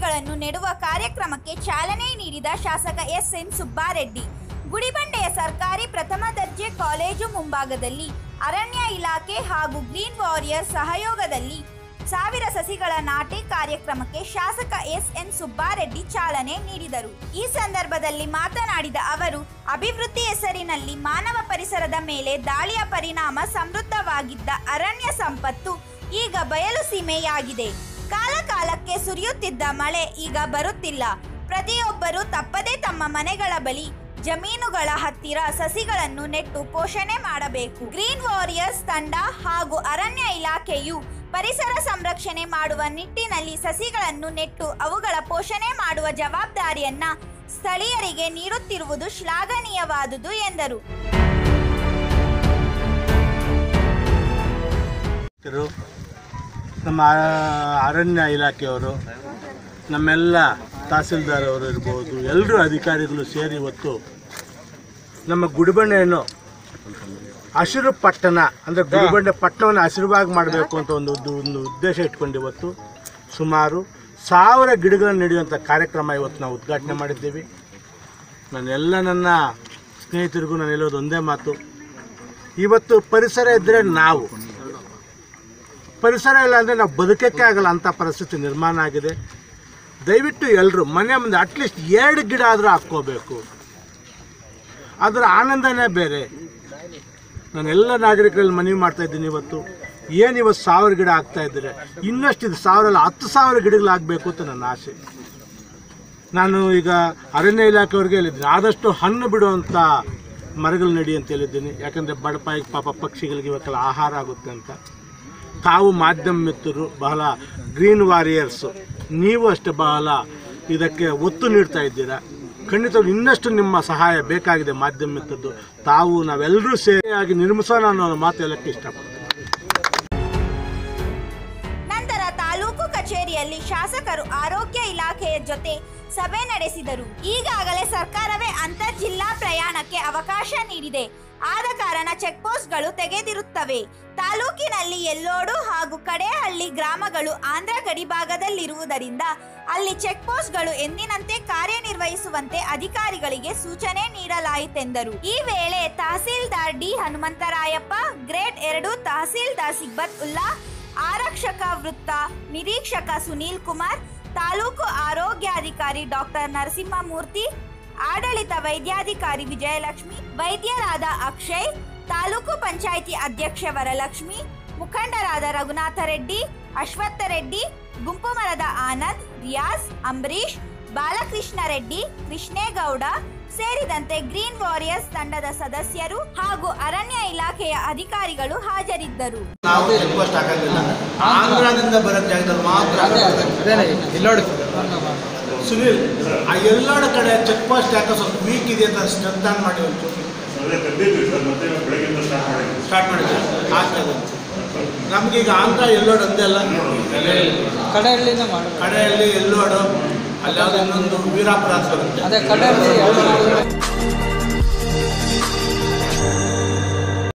ಸಸಿಗಳನ್ನು ನೆಡುವ ಕಾರ್ಯಕ್ರಮಕ್ಕೆ ಚಾಲನೆ ನೀಡಿದ ಶಾಸಕ ಎಸ್ ಎನ್ ಸುಬ್ಬಾರೆಡ್ಡಿ ಗುಡಿಬಂಡೆಯ ಸರ್ಕಾರಿ ಪ್ರಥಮ ದರ್ಜೆ ಕಾಲೇಜು ಮುಂಭಾಗದಲ್ಲಿ ಅರಣ್ಯ ಇಲಾಖೆ ಹಾಗೂ ಗ್ರೀನ್ ವಾರಿಯರ್ ಸಹಯೋಗದಲ್ಲಿ ಸಾವಿರ ಸಸಿಗಳ ನಾಟಿ ಕಾರ್ಯಕ್ರಮಕ್ಕೆ ಶಾಸಕ ಎಸ್ ಎನ್ ಸುಬ್ಬಾರೆಡ್ಡಿ ಚಾಲನೆ ನೀಡಿದರು ಈ ಸಂದರ್ಭದಲ್ಲಿ ಮಾತನಾಡಿದ ಅವರು ಅಭಿವೃದ್ಧಿ ಹೆಸರಿನಲ್ಲಿ ಮಾನವ ಪರಿಸರದ ಮೇಲೆ ದಾಳಿಯ ಪರಿಣಾಮ ಸಮೃದ್ಧವಾಗಿದ್ದ ಅರಣ್ಯ ಸಂಪತ್ತು ಈಗ ಬಯಲು ಸೀಮೆಯಾಗಿದೆ ಕಾಲ ಕಾಲಕ್ಕೆ ಸುರಿಯುತ್ತಿದ್ದ ಮಳೆ ಈಗ ಬರುತ್ತಿಲ್ಲ ಪ್ರತಿಯೊಬ್ಬರು ತಪ್ಪದೇ ತಮ್ಮ ಮನೆಗಳ ಬಳಿ ಜಮೀನುಗಳ ಹತ್ತಿರ ಸಸಿಗಳನ್ನು ನೆಟ್ಟು ಪೋಷಣೆ ಮಾಡಬೇಕು ಗ್ರೀನ್ ವಾರಿಯರ್ಸ್ ತಂಡ ಹಾಗೂ ಅರಣ್ಯ ಇಲಾಖೆಯು ಪರಿಸರ ಸಂರಕ್ಷಣೆ ಮಾಡುವ ನಿಟ್ಟಿನಲ್ಲಿ ಸಸಿಗಳನ್ನು ನೆಟ್ಟು ಅವುಗಳ ಪೋಷಣೆ ಮಾಡುವ ಜವಾಬ್ದಾರಿಯನ್ನ ಸ್ಥಳೀಯರಿಗೆ ನೀಡುತ್ತಿರುವುದು ಶ್ಲಾಘನೀಯವಾದುದು ಎಂದರು ಇರು, ನಮ್ಮ ಆ- ಅರಣ್ಯ ಇಲಾಖೆಯವರು ನಮ್ಮೆಲ್ಲ ತಹಸೀಲ್ದಾರ್ ಅವರು ಇರ್ಬೋದು ಎಲ್ಲರೂ ಅಧಿಕಾರಿಗಳು ಸೇರಿ ಇವತ್ತು ನಮ್ಮ ಗುಡಿಬಂಡೆಯನ್ನು ಹಸಿರು ಪಟ್ಟಣ ಅಂದರೆ ಗುಡಿಬಂಡೆ ಪಟ್ಟಣವನ್ನು ಹಸಿರುವಾಗಿ ಮಾಡಬೇಕು ಅಂತ ಒಂದು ಒಂದು ಒಂದು ಉದ್ದೇಶ ಇಟ್ಕೊಂಡು ಇವತ್ತು ಸುಮಾರು ಸಾವಿರ ಗಿಡಗಳನ್ನು ನೆಡೆಯುವಂಥ ಕಾರ್ಯಕ್ರಮ ಇವತ್ತು ನಾವು ಉದ್ಘಾಟನೆ ಮಾಡಿದ್ದೀವಿ ನಾನೆಲ್ಲ ನನ್ನ ಸ್ನೇಹಿತರಿಗೂ ನಾನು ಹೇಳೋದು ಒಂದೇ ಮಾತು ಇವತ್ತು ಪರಿಸರ ಇದ್ದರೆ ನಾವು ಪರಿಸರ ಇಲ್ಲ ಅಂದರೆ ನಾವು ಬದುಕಕ್ಕೆ ಆಗಲ್ಲ ಅಂಥ ಪರಿಸ್ಥಿತಿ ನಿರ್ಮಾಣ ಆಗಿದೆ ದಯವಿಟ್ಟು ಎಲ್ಲರೂ ಮನೆ ಮುಂದೆ ಅಟ್ಲೀಸ್ಟ್ ಎರಡು ಗಿಡ ಆದರೂ ಹಾಕ್ಕೋಬೇಕು ಅದರ ಆನಂದನೇ ಬೇರೆ ನಾನು ಎಲ್ಲ ನಾಗರಿಕರಲ್ಲಿ ಮನವಿ ಮಾಡ್ತಾ ಇದ್ದೀನಿ ಇವತ್ತು ಏನು ಇವತ್ತು ಸಾವಿರ ಗಿಡ ಆಗ್ತಾ ಇದ್ದಾರೆ ಇನ್ನಷ್ಟು ಇದು ಸಾವಿರ ಅಲ್ಲ ಹತ್ತು ಸಾವಿರ ಗಿಡಗಳಾಗಬೇಕು ಅಂತ ನನ್ನ ಆಸೆ ನಾನು ಈಗ ಅರಣ್ಯ ಇಲಾಖೆಯವ್ರಿಗೆ ಹೇಳಿದ್ದೀನಿ ಆದಷ್ಟು ಹಣ್ಣು ಬಿಡುವಂಥ ಮರಗಳು ನೆಡಿ ಅಂತ ಹೇಳಿದ್ದೀನಿ ಯಾಕಂದರೆ ಬಡಪಾಯಿ ಪಾಪ ಪಕ್ಷಿಗಳಿಗೆ ಇವತ್ತೆಲ್ಲ ಆಹಾರ ಆಗುತ್ತೆ ಅಂತ ತಾವು ಮಾಧ್ಯಮ ಮಿತ್ರರು ಬಹಳ ಗ್ರೀನ್ ವಾರಿಯರ್ಸು ನೀವು ಅಷ್ಟೇ ಬಹಳ ಇದಕ್ಕೆ ಒತ್ತು ನೀಡ್ತಾ ಇದ್ದೀರಾ ಖಂಡಿತ ಇನ್ನಷ್ಟು ನಿಮ್ಮ ಸಹಾಯ ಬೇಕಾಗಿದೆ ಮಾಧ್ಯಮ ಮಿತ್ರದ್ದು ತಾವು ನಾವೆಲ್ಲರೂ ಸೇರಿಯಾಗಿ ನಿರ್ಮಿಸೋಣ ಅನ್ನೋ ಮಾತು ಹೇಳಕ್ಕೆ ಇಷ್ಟಪಡ್ತೀನಿ ನಂತರ ತಾಲೂಕು ಕಚೇರಿಯಲ್ಲಿ ಶಾಸಕರು ಆರೋಗ್ಯ ಇಲಾಖೆಯ ಜೊತೆ ಸಭೆ ನಡೆಸಿದರು ಈಗಾಗಲೇ ಸರ್ಕಾರವೇ ಅಂತರ್ ಜಿಲ್ಲಾ ಪ್ರಯಾಣಕ್ಕೆ ಅವಕಾಶ ನೀಡಿದೆ ಆದ ಕಾರಣ ಚೆಕ್ ಪೋಸ್ಟ್ಗಳು ತೆಗೆದಿರುತ್ತವೆ ತಾಲೂಕಿನಲ್ಲಿ ಎಲ್ಲೋಡು ಹಾಗೂ ಕಡೇಹಳ್ಳಿ ಗ್ರಾಮಗಳು ಆಂಧ್ರ ಗಡಿಭಾಗದಲ್ಲಿರುವುದರಿಂದ ಅಲ್ಲಿ ಚೆಕ್ ಪೋಸ್ಟ್ಗಳು ಎಂದಿನಂತೆ ಕಾರ್ಯನಿರ್ವಹಿಸುವಂತೆ ಅಧಿಕಾರಿಗಳಿಗೆ ಸೂಚನೆ ನೀಡಲಾಯಿತೆಂದರು ಈ ವೇಳೆ ತಹಸೀಲ್ದಾರ್ ಡಿ ಹನುಮಂತರಾಯಪ್ಪ ಗ್ರೇಡ್ ಎರಡು ತಹಸೀಲ್ದಾರ್ ಸಿಬ್ಬತ್ ಉಲ್ಲಾ ಆರಕ್ಷಕ ವೃತ್ತ ನಿರೀಕ್ಷಕ ಸುನೀಲ್ ಕುಮಾರ್ ತಾಲೂಕು ಆರೋಗ್ಯಾಧಿಕಾರಿ ಡಾಕ್ಟರ್ ನರಸಿಂಹಮೂರ್ತಿ ಆಡಳಿತ ವೈದ್ಯಾಧಿಕಾರಿ ವಿಜಯಲಕ್ಷ್ಮಿ ವೈದ್ಯರಾದ ಅಕ್ಷಯ್ ತಾಲೂಕು ಪಂಚಾಯಿತಿ ಅಧ್ಯಕ್ಷೆ ವರಲಕ್ಷ್ಮಿ ಮುಖಂಡರಾದ ರಘುನಾಥ ರೆಡ್ಡಿ ಅಶ್ವತ್ಥ ರೆಡ್ಡಿ ಗುಂಪು ಮರದ ಆನಂದ್ ರಿಯಾಜ್ ಅಂಬರೀಶ್ ಬಾಲಕೃಷ್ಣ ರೆಡ್ಡಿ ಕೃಷ್ಣೇಗೌಡ ಸೇರಿದಂತೆ ಗ್ರೀನ್ ವಾರಿಯರ್ಸ್ ತಂಡದ ಸದಸ್ಯರು ಹಾಗೂ ಅರಣ್ಯ ಇಲಾಖೆಯ ಅಧಿಕಾರಿಗಳು ಹಾಜರಿದ್ದರು ನಾವು ಚೆಕ್ ಪೋಸ್ಟ್ ಹಾಕಂಗಿಲ್ಲ ಆಂಧ್ರದಿಂದ ಬರೋ ಜಾಗದಲ್ಲಿ ಮಾತ್ರ ಇಲ್ಲೋಡಿ ಸುನೀಲ್ ಆ ಎಲ್ಲರ ಕಡೆ ಚೆಕ್ ಪೋಸ್ಟ್ ಯಾಕೆ ಸ್ವಲ್ಪ ವೀಕ್ ಇದೆ ಅಂತ ಸ್ಟ್ರೆಂಥನ್ ಮಾಡಿ ಒಂಚೂರು ಅದೇ ತಂದಿದ್ವಿ ಸರ್ ಮತ್ತೆ ನಾವು ಬೆಳಗ್ಗೆಯಿಂದ ಸ್ಟಾರ್ಟ್ ಮಾಡಿದ್ವಿ ಸ್ಟಾರ್ಟ್ ಮಾಡಿದ್ರೆ ಆಗ್ತದೆ ನಮಗೀಗ ಆಂಧ್ರ ಎಲ್ಲೋಡು ಒಂದೇ ಅಲ್ಲ ಕಡೆಯಲ್ಲಿಂದ ಮಾಡಿ ಕಡೆಯಲ್ಲಿ ಎಲ್ಲೋಡು ಅಲ್ಲಿ ಯಾವುದೋ ಇನ್ನೊಂದು ವೀರಾಪುರ ಅಂತ ಬರುತ್ತೆ ಅದೇ ಕಡೆಯಲ್ಲಿ ಎರಡು